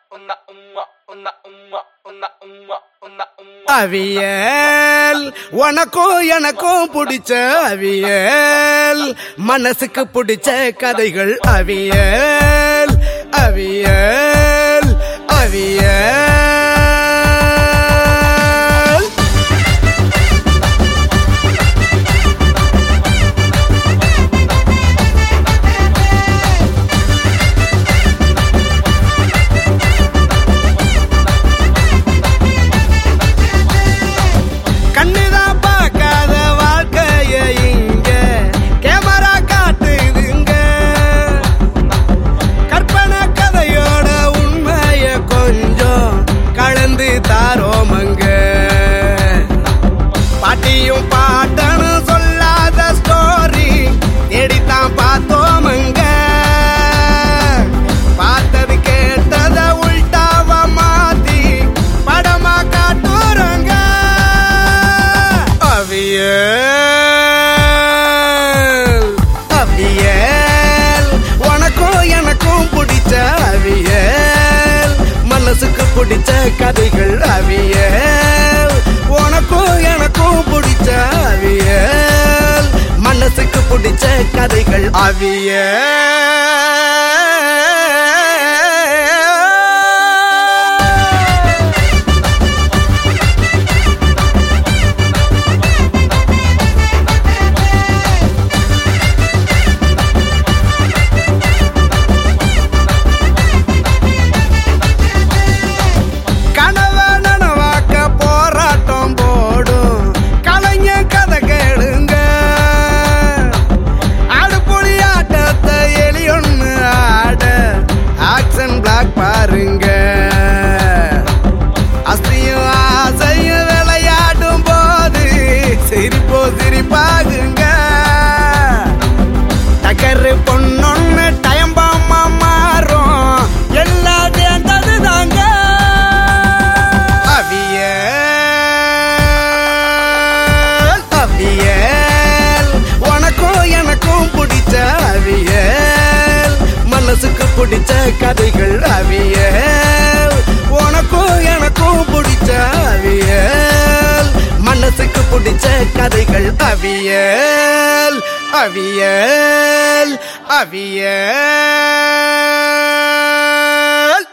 அவியல் உனக்கும் எனக்கும் பிடிச்ச அவியல் மனசுக்கு பிடிச்ச கதைகள் அவியல் அவியல் அவியல் கண்ணுதான் பார்க்காத வாழ்க்கைய இங்க கேமரா காட்டுதுங்க கற்பனை கதையோட உண்மைய கொஞ்சம் கலந்து தாரோமங்க பாட்டியும் பாட்டனு சொல்லாத ஸ்டோரி தேடித்தான் பார்த்தோமங்க பார்த்தது கேட்டத உள்டாவ மாத்தி படமா காட்டுறங்க அவியல் அவியல் உனக்கும் எனக்கும் பிடிச்ச அவியல் மனசுக்கு பிடிச்ச கதைகள் அவியல் உனக்கும் எனக்கும் பிடிச்ச அவியல் மனசுக்கு பிடிச்ச கதைகள் அவியல் கனவ நனவாக்க போராட்டம் போடும் கலைஞ கதை கேளுங்க அடுப்பொழி ஆட்டத்தை எலி ஒண்ணு ஆட ஆக்சன் பிளாக் பாருங்க அஸ்தியும் ஆசையும் விளையாடும் போது சிரிப்போ சிரிப்பாகுங்க டக்கரு பொண்ணொன்னு டைம் பாமா மாறும் எல்லாம் சேர்ந்தது தாங்க அவியல் அவியல் உனக்கும் எனக்கும் பிடிச்ச அவியல் மனசுக்கு பிடிச்ச கதைகள் அவியல் உனக்கும் எனக்கும் பிடிச்ச அவியல் மனசுக்கு பிடிச்ச கதைகள் அவியல் அவியல் அவியல்